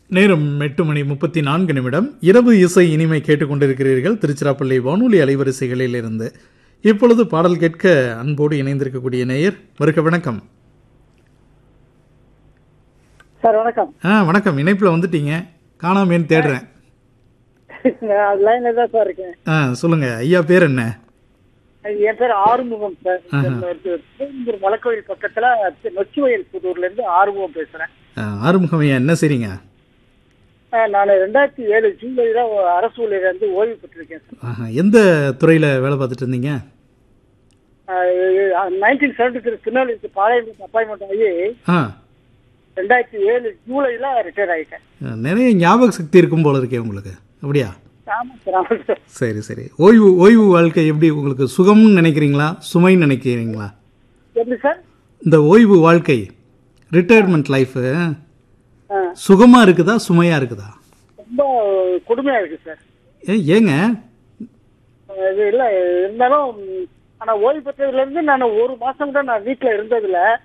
நேரம் எட்டு மணி முப்பத்தி நான்கு நிமிடம் இரவு இசை இனிமை கேட்டுக்கொண்டிருக்கிறீர்கள் திருச்சிராப்பள்ளி வானொலி அலைவரிசைகளில் இருந்து இப்பொழுது பாடல் கேட்க அன்போடு இணைந்திருக்கக்கூடிய நேயர் வருக வணக்கம் சார் வணக்கம் ஆ வணக்கம் இணைப்பில் வந்துட்டீங்க காணாமேன்னு தேடுறேன் நான் லைன்ல தான் சார் இருக்கேன் ஆ சொல்லுங்க ஐயா பேர் என்ன என் பேர் ஆறுமுகம் சார் திருவெந்தூர் மலைக்கோயில் பக்கத்துல நொச்சிவயல் புதூர்ல இருந்து ஆறுமுகம் பேசுறேன் ஆ, ஆறுமுகம் ஐயா என்ன செய்றீங்க நான் ரெண்டாயிரத்தி ஏழு ஜூலைல அரசு ஊழியர் வந்து ஓய்வு பெற்றிருக்கேன் ஆஹா, எந்த துறையில் வேலை பார்த்துட்டு இருந்தீங்க nineteen seventy three Tirunelveli Palayam appointment ஆகி ஆ ரெண்டாயிரத்தி ஏழு ஜூலைல ரிட்டையர் ஆயிட்டேன் நிறைய ஞாபக சக்தி இருக்கும் போல இருக்கே உங்களுக்கு அப்படியா ஆமா சார் ஆமா சார் சரி சரி ஓய்வு ஓய்வு வாழ்க்கை எப்படி உங்களுக்கு சுகம்னு நினைக்கிறீங்களா சுமைன்னு நினைக்கிறீங்களா எப்படி சார் இந்த ஓய்வு வாழ்க்கை ரிட்டையர்மெண்ட் லைஃபு ஆ, சுகமா இருக்குதா சுமையா இருக்குதா ரொம்ப கொடுமையா இருக்கு சார் ஏ ஏங்க இது இல்ல இருந்தாலும் ஆனா ஓய்வு பெற்றதுல இருந்து நான் ஒரு மாசம் கூட நான் வீட்டுல இருந்ததுல